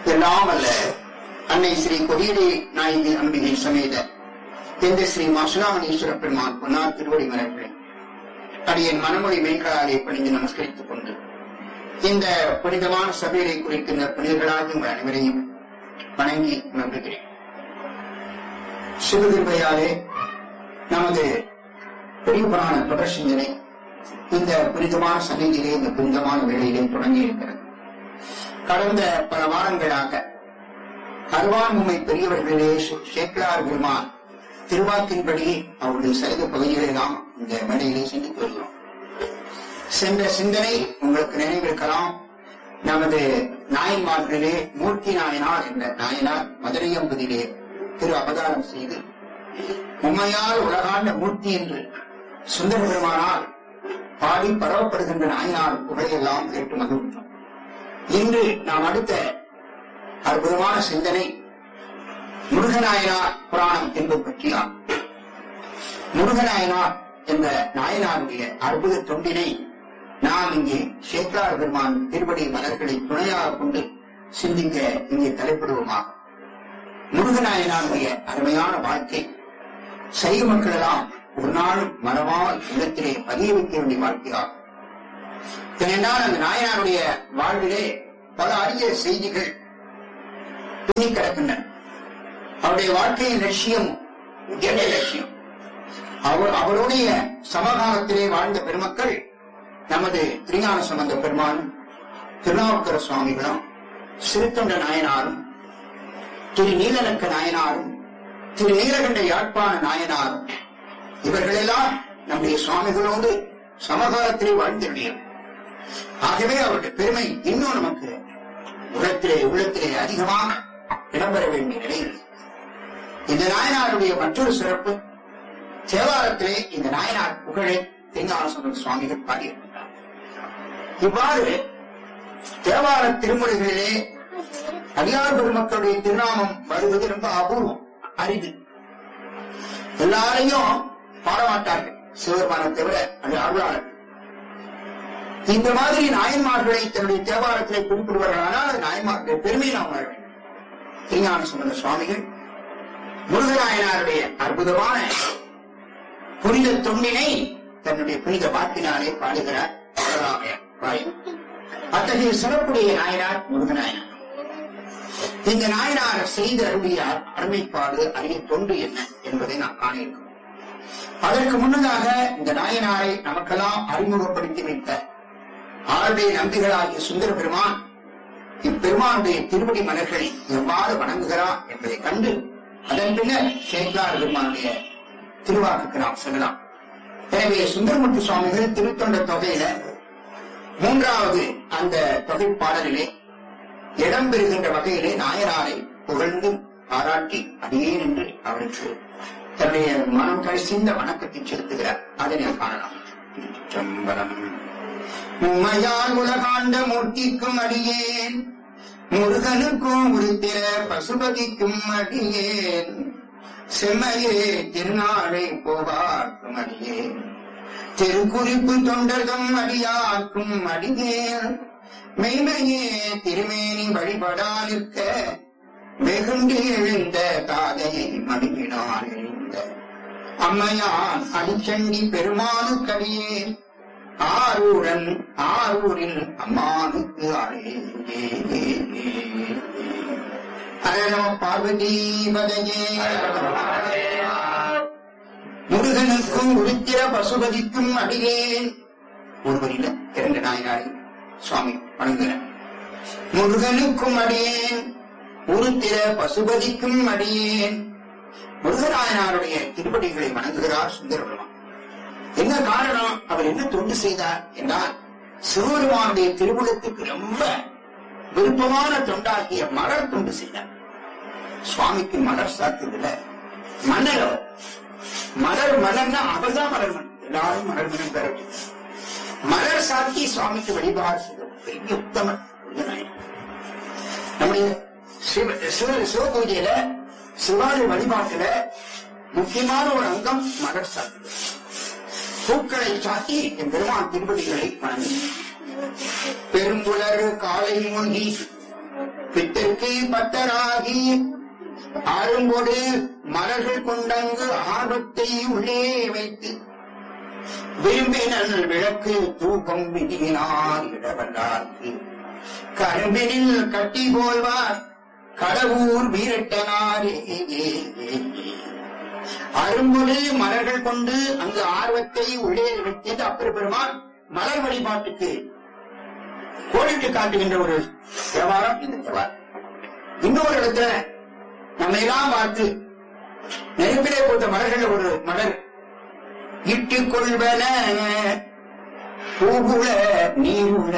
எல்லாம் அல்ல அன்னை ஸ்ரீ கொடியடி நாயகி அம்பிகை சமேத எந்த ஸ்ரீ மாசுலாமணீஸ்வர பெருமான் பொன்னார் திருவடி மலர்களை அடியன் மனமொழி மெய்களாலே பணிந்து நமஸ்கரித்துக் கொண்டு இந்த புனிதமான சபையை குறிக்கின்ற புனிதர்களாக உங்கள் அனைவரையும் வணங்கி நம்புகிறேன் சிவகிருபையாலே நமது பெரிய புராண தொடர் சிந்தனை இந்த புனிதமான சந்நிதியிலே இந்த புனிதமான வேளையிலே தொடங்கி இருக்கிறது கடந்த பல வாரங்களாக அருவான்முமை பெரியவர்களிலே சே- சேக்கிழார் பெருமான் திருவாக்கின்படி அவருடைய சரித பகுதிகளை நாம் இந்த மேடையிலே சிந்தித்து வருகிறோம் சென்ற சிந்தனை உங்களுக்கு நினைவிருக்கலாம் நமது நாயன்மார்களிலே மூர்த்தி நாயனார் என்ற நாயனார் மதுரையம்பதியிலே திரு அவதாரம் செய்து உண்மையால் உலகாண்ட மூர்த்தி என்று சுந்தர பெருமானால் பாடி பரவப்படுகின்ற நாயனார் புகழையெல்லாம் கேட்டு மகிழ்ந்தோம் இன்று நாம் அடுத்த அற்புதமான சிந்தனை முருகநாயனார் புராணம் என்பது பற்றியாம் முருகநாயனார் என்ற நாயனாருடைய அற்புத தொண்டினை நாம் இங்கே சேக்கலார் பெருமான் திருவடி மலர்களை துணையாக கொண்டு சிந்திக்க இங்கே தலைப்படுவோமாக முருகநாயனாருடைய அருமையான வாழ்க்கை சைவ மக்களெல்லாம் ஒரு நாளும் மறவாமல் உள்ளத்திலே பதிய வைக்க வேண்டிய வாழ்க்கையாகும் ஏனென்றால் அந்த நாயனாருடைய வாழ்விலே பல அரிய செய்திகள் பின்னி கிடக்கின்றன அவருடைய வாழ்க்கையின் லட்சியம் உயர்ந்த லட்சியம் அவர் அவருடைய சமகாலத்திலே வாழ்ந்த பெருமக்கள் நமது திருஞான சம்பந்த பெருமானும் திருநாவுக்கர சுவாமிகளும் சிறுத்தொண்ட நாயனாரும் திரு நீலநக்க நாயனாரும் திரு நீலகண்ட யாழ்ப்பாண நாயனாரும் இவர்களெல்லாம் நம்முடைய சுவாமிகளோடு சமகாலத்திலே வாழ்ந்தவர்கள் ஆகவே அவருடைய பெருமை இன்னும் நமக்கு உள்ளத்திலே உள்ளத்திலே அதிகமாக இடம்பெற வேண்டிய நிலையில் இந்த நாயனாருடைய மற்றொரு சிறப்பு தேவாரத்திலே இந்த நாயனார் புகழை தென்னாசன சுவாமிகள் பாடியிருக்கிறார் இவ்வாறு தேவார திருமுறைகளிலே அடியார் பெருமக்களுடைய திருநாமம் வருவது ரொம்ப அபூர்வம் அரிது எல்லாரையும் பாடமாட்டார்கள் சிவபெருமானை தவிர அது அருளாளர் இந்த மாதிரி நாயன்மார்களை தன்னுடைய தேவாரத்திலே குறிப்பிடுவார்களானால் அது நாயன்மார்களுடைய பெருமை நாம் உணர வேண்டும் திருஞான சுமந்த சுவாமிகள் முருகநாயனாருடைய அற்புதமான புனித தொண்டினை தன்னுடைய புனித வாக்கினாலே பாடுகிறார் வரலாமைய வாயு அத்தகைய சிறப்புடைய நாயனார் முருகநாயனார் இந்த நாயனார் செய்த அருளிய அருமைப்பாடு அரிய தொண்டு என்ன என்பதை நாம் காண இருக்கிறோம் அதற்கு முன்னதாக இந்த நாயனாரை நமக்கெல்லாம் அறிமுகப்படுத்தி வைத்த ஆளுடைய நம்பிகளாகிய சுந்தர பெருமான் இப்பெருமானுடைய திருவடி மலர்களை எவ்வாறு வணங்குகிறார் என்பதை கண்டு அதன் பின்னர் சேக்கார் பெருமானுடைய திருவாக்குக்கு நாம் செல்லலாம் எனவே சுந்தரமூர்த்தி சுவாமிகள் திருத்தொண்ட தொகையில மூன்றாவது அந்த தொகை பாடலிலே இடம்பெறுகின்ற வகையிலே நாயனாரை புகழ்ந்து பாராட்டி அடியேன் என்று அவருக்கு தன்னுடைய மனம் கழிசிந்த வணக்கத்தை செலுத்துகிறார் அதனை காணலாம் திருச்சிற்றம்பலம் உண்மையால் உலகாண்ட மூர்த்திக்கும் அடியேன் முருகனுக்கும் உருத்திர பசுபதிக்கும் அடியேன் செம்மையே திருநாளை போவார்க்கும் அடியேன் திருக்குறிப்பு தொண்டர்தம் அடியார்க்கும் அடியேன் மெய்மையே திருமேனி வழிபடா நிற்க வெகுண்டு எழுந்த தாதையை மடிவினால் எழுந்த அம்மையான் அடிச்சண்டி பெருமானுக்கடியேன் ஆரூரன் ஆரூரில் அம்மானுக்கு அழே அரணம பார்வதி பதையே முருகனுக்கும் உருத்திர பசுபதிக்கும் அடியேன் ஒருவரில இரண்டு நாயனாரை சுவாமி வணங்குகிறார் முருகனுக்கும் அடியேன் உருத்திர பசுபதிக்கும் அடியேன் முருகநாயனாருடைய திருப்படிகளை வணங்குகிறார் சுந்தர பெருமான் என்ன காரணம் அவர் என்ன தொண்டு செய்தார் என்றால் சிவபெருமானுடைய திருவுலத்துக்கு ரொம்ப விருப்பமான தொண்டாகிய மலர் தொண்டு செய்தார் சுவாமிக்கு மலர் சாத்துதுல மலர் அவர். மலர் மலர்னா அவர்தான் மலர் மலர் எல்லாரும் மலர் மனம் பெற வேண்டும். மலர் சாத்தி சுவாமிக்கு வழிபாடு செய்த பெரிய உத்தமர் முருகநாயனார். நம்முடைய சிவ சிவ சிவபூஜையில சிவாலய வழிபாட்டுல முக்கியமான ஒரு அங்கம் மலர் சாத்துதல் பூக்களை சாத்தி என் பெருமான் திருப்பதிகளை வணங்கி பெரும்புலர் காலை மூழ்கி பித்தற்கு பத்தராகி ஆறும்போடு மலர்கள் கொண்டங்கு ஆர்வத்தை உள்ளே வைத்து விரும்பினல் விளக்கு தூக்கம் விதியினார் இடவல்லார்க்கு கரும்பினில் கட்டி போல்வார் கடவுர் வீரட்டனாரே அரும்பொழி மலர்கள் கொண்டு அங்கு ஆர்வத்தை உள்ளே வைத்தது அப்பர் பெருமான் மலர் வழிபாட்டுக்கு கோடிட்டு காட்டுகின்ற ஒரு தேவாரம் இந்த தேவாரம் இன்னொரு இடத்துல நம்ம எல்லாம் பார்த்து நெருப்பிலே போட்ட மலர்கள் ஒரு மலர் இட்டுக் கொள்வன பூகுல நீருள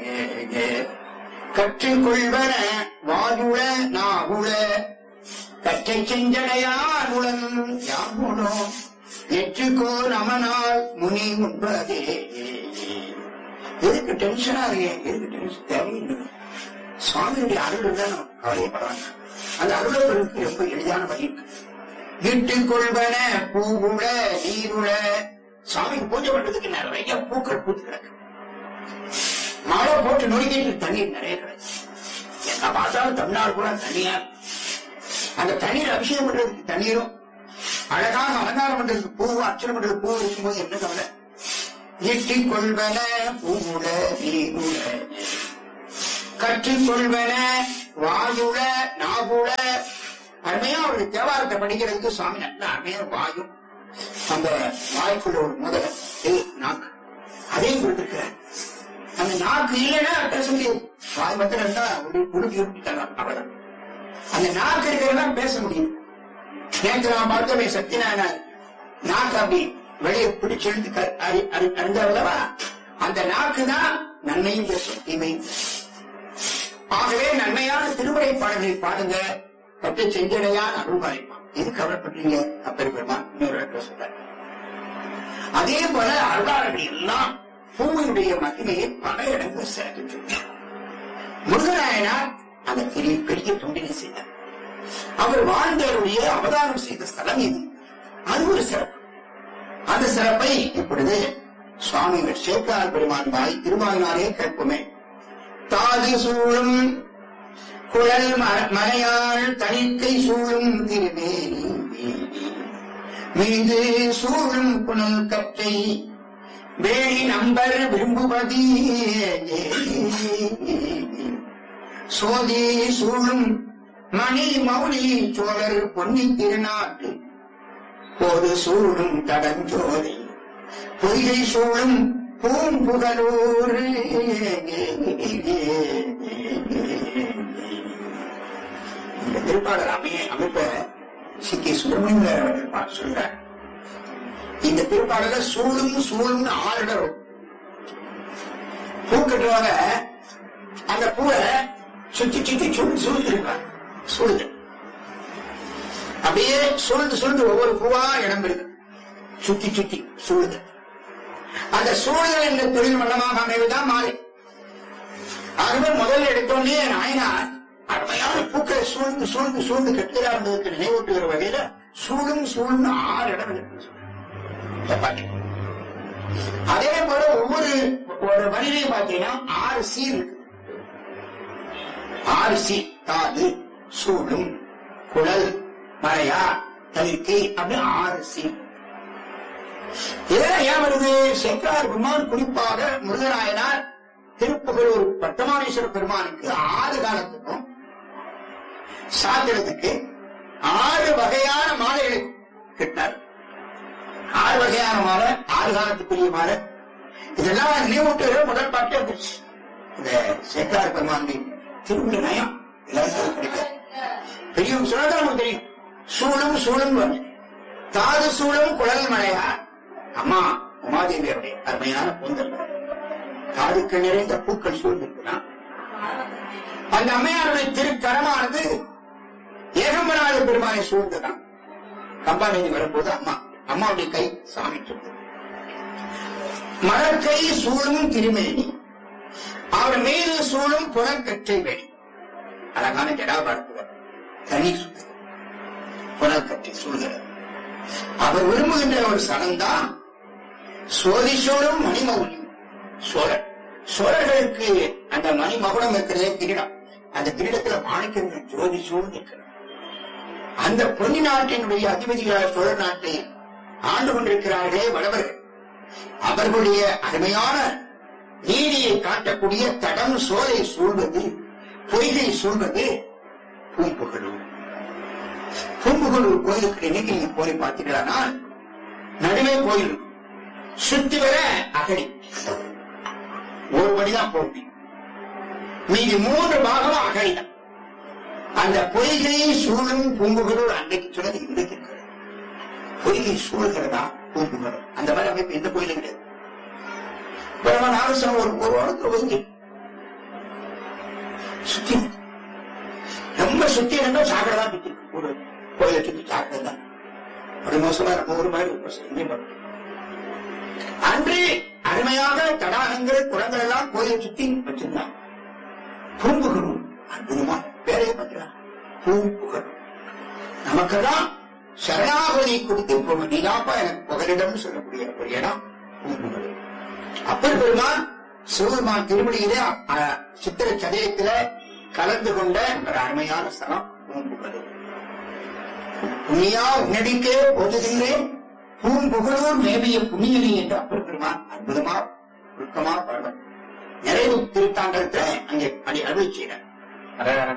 கற்றுக்கொள்வன வாயுள நாகுள கற்றை செஞ்சடையார் உளன் யாமுனோ எற்றுக்கோ நமனால் முனி உண்பதே எதுக்கு டென்ஷனா இருக்கு எதுக்கு டென்ஷன் தேவையில்லை சுவாமியுடைய அருள் தான் நம்ம கவலைப்படுறாங்க அந்த அருளை பெருக்கு ரொம்ப எளிதான வழி இருக்கு இட்டுக் கொள்வன பூவுள நீருள சாமிக்கு பூஜை பண்றதுக்கு நிறைய பூக்கள் பூத்து கிடக்கு மழை போட்டு நொறுக்கிட்டு தண்ணீர் நிறைய கிடக்கு எங்க பார்த்தாலும் தமிழ்நாடு கூட தண்ணியா இருக்கு. அந்த தண்ணீர் அபிஷேகம் பண்றதுக்கு தண்ணீரும் அழகான அலங்காரம் பண்றதுக்கு பூவும் அர்ச்சனை பண்றதுக்கு பூ இருக்கும்போது என்ன கவலை இட்டிக் கொள்வன பூவுல நீருள கற்றுக்கொள்வன வாயுள நாகுள அருமையா ஒரு தேவாரத்தை படிக்கிறதுக்கு சுவாமி நல்ல அருமையா வாயும் அந்த வாய்க்குள்ள ஒரு முதல ஏய், நாக்கு அதையும் கொடுத்திருக்கிறார் அந்த நாக்கு இல்லைன்னா பேச முடியாது வாய் மட்டும் இருந்தா உடுக்கி விட்டுட்டாங்க அவ்வளவுதான் அந்த நாக்கு இருக்கிறதா பேச முடியும் நேற்று நான் பார்த்தோமே சத்தியநாராயண நாக்கு அப்படி வெளியே பிடிச்சு இழுத்து க- அறி- அறி- அறிந்தார்களவா அந்த நாக்கு தான் நன்மையும் பேசும் தீமையும் பேசும். ஆகவே நன்மையான திருமுறை பாடல்களை பாடுங்க கற்று செஞ்சடையான் அருள் பாலிப்பான் இது கவலைப்பட்டீங்க அப்பர் பெருமான் இன்னொரு இடத்துல சொல்றார் அதே போல அருளாளர்கள் எல்லாம் பூவினுடைய மகிமையை பல இடங்கள் சேர்த்து முருகநாயனார் அந்த பெரிய பெரிய தொண்டினை செய்தார் அவர் வாழ்ந்தவருடைய அவதாரம் செய்த ஸ்தலம் இது அது ஒரு சிறப்பு அந்த சிறப்பை இப்பொழுது சுவாமிகள் சேக்கார் பெருமான் வாய் திருமாவினாரே கேட்போமே தாது சூழும் குழல் ம- மலையாள் தணிக்கை சூழும் திருவேணி மீது சூழும் புனல் கற்றை வேணி நம்பர் விரும்புவதி சோதி சூழும் மணி மௌலி சோழர் பொன்னி திருநாட்டு ஒரு சூழும் தடஞ்சோலை பொய்கை சூழும் பூம்புகலூர் இந்த திருப்பாடல் அமைய அமைப்ப சி கே சுப்பிரமணியன் அவர்கள் பா- சொல்றார் இந்த திருப்பாடல சூழும் சூழும் ஆறு இடம் வரும். பூ கட்டுறவங்க அந்த பூவை சுத்தி சுத்தி சுழி சூழ்ந்திருப்பாங்க சூழ்ந்து அப்படியே சுழ்ந்து சுழ்ந்து ஒவ்வொரு பூவா இடம் இருக்கு சுத்தி சுத்தி சூழ்ந்து அந்த சூழல் என்ற தொழில் மண்டலமாக அமைவதுதான் மாலை ஆகவே முதல்ல எடுத்தோடனே நாயனார் அருமையான பூக்களை சூழ்ந்து சூழ்ந்து சூழ்ந்து கட்டுகிறார் என்பதற்கு நினைவூட்டுகிற வகையில சூழும் சூழ்ந்து ஆறு இடம் இருக்கு இந்த பாட்டு. அதே போல ஒவ்வொரு ஒரு வரியிலையும் பார்த்தீங்கன்னா ஆறு சீர் இருக்கு ஆறு சீர் தாது சூழும் குழல் மலையா தவிர்க்கை அப்படின்னு ஆறு சீர் இதெல்லாம் ஏன் வருது சேக்கரார் பெருமான் குறிப்பாக முருகராயனார் திருப்புகழூர் பட்டமானேஸ்வர பெருமானுக்கு ஆறு காலத்துக்கும் சாத்திரத்துக்கு ஆறு வகையான மாலைகளை கிட்டார் ஆறு வகையான மாலை ஆறு காலத்துக்குரிய மாலை இதெல்லாம் நினைவூட்டு முதல் பாட்டு வந்துருச்சு இந்த சேக்கரார் பெருமானுடைய திருவிழா நயம் எல்லாருக்கும் கிடைக்காது பெரியவங்க சொன்னா நமக்கு தெரியும் சூழும் சூழும் வந்து தாது சூழும் குழல் மலையா அம்மா உமாதேவியருடைய அருமையான பொந்தல் தாதுக்கு நிறைந்த பூக்கள் சூழ்ந்திருக்குன்னா அந்த அம்மையாருடைய திருக்கரமானது ஏகம்பநாத பெருமானை சூழ்ந்துதான் கம்பாநேதி வரும்போது அம்மா அம்மாவுடைய கை சாமி சொல்லுது மரக்கை சூழும் திருமேனி அவர் மீது சூழும் புறக்கற்றை வேணி அழகான ஜடாபாரத்துவர் தனி சுத்து புனர்கற்றை சூழ்கிறது அவர் விரும்புகின்ற ஒரு சனம்தான் சோதிசோழும் மணிமகுடி சோழர் சோழர்களுக்கு அந்த மணிமகுடம் இருக்கிறதே கிரீடம் அந்த கிரீடத்துல மாணிக்கங்கள் ஜோதி சூழ்ந்து இருக்கிறது அந்த பொன்னி நாட்டினுடைய அதிபதிகளாக சோழ நாட்டை ஆண்டு கொண்டிருக்கிறார்களே வடவர்கள் அவர்களுடைய அருமையான நீதியை காட்டக்கூடிய தடம் சோலை சூழ்வது பொய்கை சூழ்வது பூம்புகளூர் பூம்புகளூர் கோயிலுக்கு இன்னைக்கு நீங்க போய் பார்த்தீங்கன்னா நடுவே கோயில் இருக்கும். சுத்தி வர அகடி ஒரு வழிதான் போக முடியும் மீதி மூன்று பாகம் அகழிதான் அந்த பொய்கையை சூழும் பூம்புகளூர் அன்றைக்கு சொன்னது இன்றைக்கு இருக்கிறது பொய்கை சூழ்கிறதா பூம்புகளூர் அந்த மாதிரி அமைப்பு எந்த கோயிலும் கிடையாது பிரம்மன் ஆலோசனை ஒரு ஒரு வாரத்துல ஒதுங்கி சுத்தி ரொம்ப சுத்தி இருந்தா சாக்கடை தான் சுத்தி இருக்கு. ஒரு கோயிலை சுத்தி சாக்கடை தான் ஒரு மோசமா நம்ம ஒரு மாதிரி ஒரு இங்கே பாருங்க. அன்று அருமையாக தடாகங்கள் குளங்கள் எல்லாம் கோயிலை சுத்தி வச்சிருந்தாங்க பூம்புகள் அற்புதமா பேரையே பார்க்கிறான் பூம்புகள் நமக்கெல்லாம் சரணாகதி கொடுத்து போக நீதாப்பா எனக்கு புகலிடம் சொல்லக்கூடிய ஒரு இடம் பூம்புகள் அப்பர் பெருமான் சிவபெருமான் திருமணியிலே அ- சித்திர சதயத்தில கலந்து கொண்ட ஒரு அருமையான ஸ்தலம் பூம்புகள் புண்ணியா உன்னடிக்கே போதுகின்றேன் பூம்புகழூர் மேவிய புண்ணியனி என்று அப்பர் பெருமான் அற்புதமா ஒழுக்கமா பாடுவார் நிறைவு திருத்தாண்டத்தை அங்கே அடி அருள் செய்கிறார்